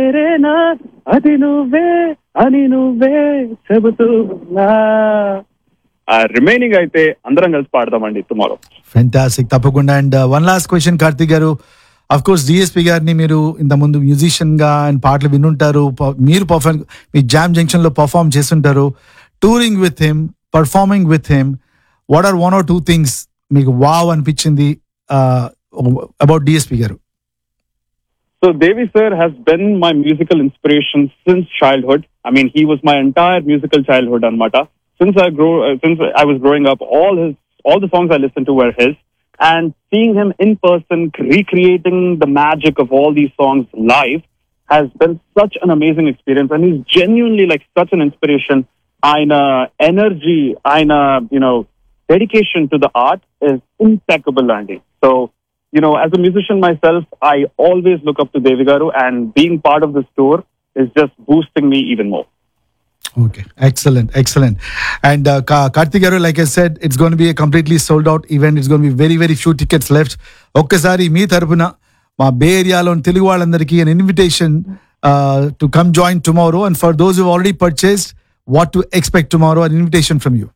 వేరేనా అది నువ్వే అని నువ్వే చెబుతూ ఉన్నా రిమైనింగ్ అయితే అందరం కలిసి పాడదామండి టుమారో ఫెంటాస్టిక్ తప్పకుండా and one last question Karthik garu of course DSP గారిని మీరు ఇంత ముందు మ్యూజిషియన్ గా అండ్ పాటలు వినుంటారు ప- మీరు పర్ఫార్మ్ మీ జామ్ జంక్షన్ లో పర్ఫార్మ్ చేస్తుంటారు touring with him performing with him what are one or two things మీకు వావ్ అనిపించింది about DSP garu So Devi sir has been my musical inspiration since childhood. I mean, he was my entire musical childhood, Anmata. Since I grew, uh, since I was growing up, all his, all the songs I listened to were his. And seeing him in person, recreating the magic of all these songs live, has been such an amazing experience. And he's genuinely like such an inspiration. Aina energy, Aina, you know, dedication to the art is impeccable, Andy. So you know, as a musician myself, I always look up to Devi Garu, and being part of this tour is just boosting me even more. Okay, excellent, excellent. And uh, Ka- Karthik Garu, like I said, it's going to be a completely sold out event. It's going to be very, very few tickets left. ఒక్కసారి మీ తరపున మా బే ఏరియాలోని తెలుగు వాళ్ళందరికీ an invitation uh, to come join tomorrow. And for those who've already purchased, what to expect tomorrow, an invitation from you.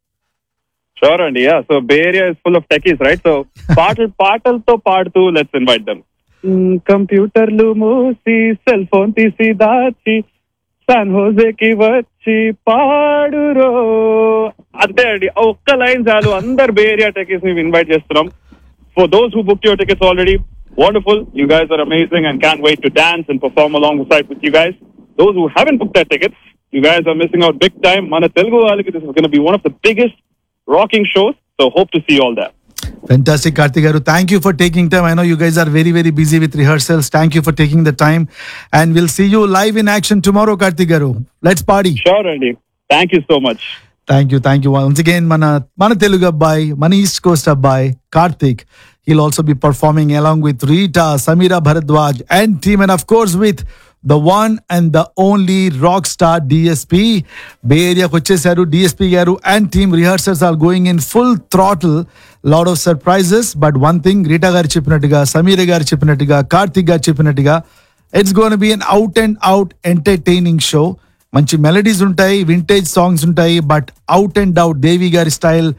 Sure, Andy. Yeah. So Bay Area is full of techies, right? So పాటలు పాటలతో పాడుతూ let's invite them కంప్యూటర్లు మూసి cell phone తీసి దాచి San హోజేకి వచ్చి పాడురో అంతే అండి ఆ ఒక్క లైన్ చాలు అందరు బే ఏరియా టెకీస్ ని ఇన్వైట్ చేస్తున్నాం for those who book your tickets already wonderful you guys are amazing and can wait to dance and perform along side with you guys those who haven't book their tickets you guys are missing out big time మన తెలుగు వాళ్ళకి this is gonna be one of the biggest rocking shows. So hope to see you all there. Fantastic, Karthik Garu. Thank you for taking time. I know you guys are very, very busy with rehearsals. Thank you for taking the time. And we'll see you live in action tomorrow, Karthik Garu. Let's party. Sure, Andy. Thank you so much. Thank you thank you once again మన మన తెలుగు అబ్బాయి మన east coast అబ్బాయి Karthik he'll also be performing along with Rita Sameera Bharadwaj and team and of course with the one and the only rock star DSP bay ఏరియాకి వచ్చేసారు DSP garu and team rehearsals are going in full throttle load of surprises but one thing Rita garu చెప్పినట్టుగా సమీర గారు చెప్పినట్టుగా కార్తిక్ గారు చెప్పినట్టుగా it's gonna be an out and out entertaining show మంచి melodies ఉంటాయి vintage songs ఉంటాయి but out and out Devi గారి style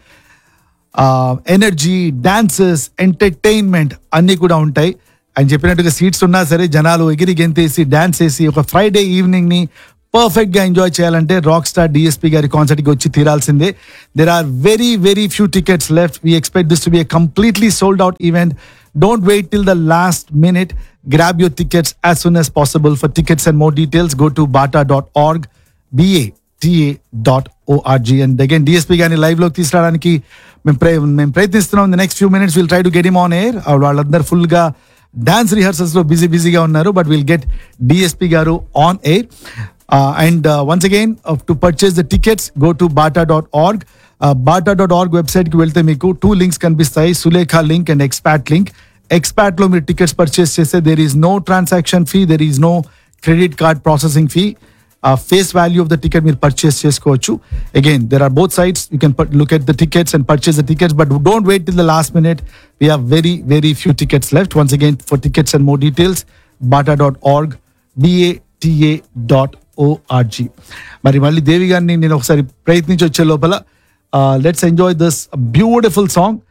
energy dances entertainment అన్నీ కూడా ఉంటాయి ఆయన చెప్పినట్టుగా సీట్స్ ఉన్నా సరే జనాలు ఎగిరి గెంతేసి డాన్స్ వేసి ఒక ఫ్రైడే ఈవినింగ్ ని పర్ఫెక్ట్ గా ఎంజాయ్ చేయాలంటే రాక్ స్టార్ డిఎస్పీ గారి కాన్సర్ట్ కి వచ్చి తీరాల్సిందే there are very very few tickets left we expect this to be completely sold out event don't wait till the last minute grab your tickets as soon as possible for tickets and more details go to bata.org ba dot O R G and again DSP గారిని live లోకి తీసుకురావడానికి మేము ప్రయ మేము ప్రయత్నిస్తున్నాం the next few minutes will try to get him on air వాళ్ళందరూ full గా dance rehearsals లో బిజీ బిజీగా ఉన్నారు but will get DSP garu on air and once again to purchase the tickets go to BATA dot org BATA dot org website కి వెళ్తే మీకు two links కనిపిస్తాయి Sulekha link and ఎక్స్పాట్ link expat లో మీరు tickets purchase చేస్తే there is no transaction fee there is no credit card processing fee face value of the ticket మీరు purchase చేసుకోవచ్చు again there are both sides you can look at the tickets and purchase the tickets but don't wait till the last minute we have very very few tickets left once again for tickets and more details BATA dot org B A T A dot O R G మరి మళ్ళీ దేవి గారిని నేను ఒకసారి ప్రయత్నించి వచ్చే లోపల let's enjoy this beautiful song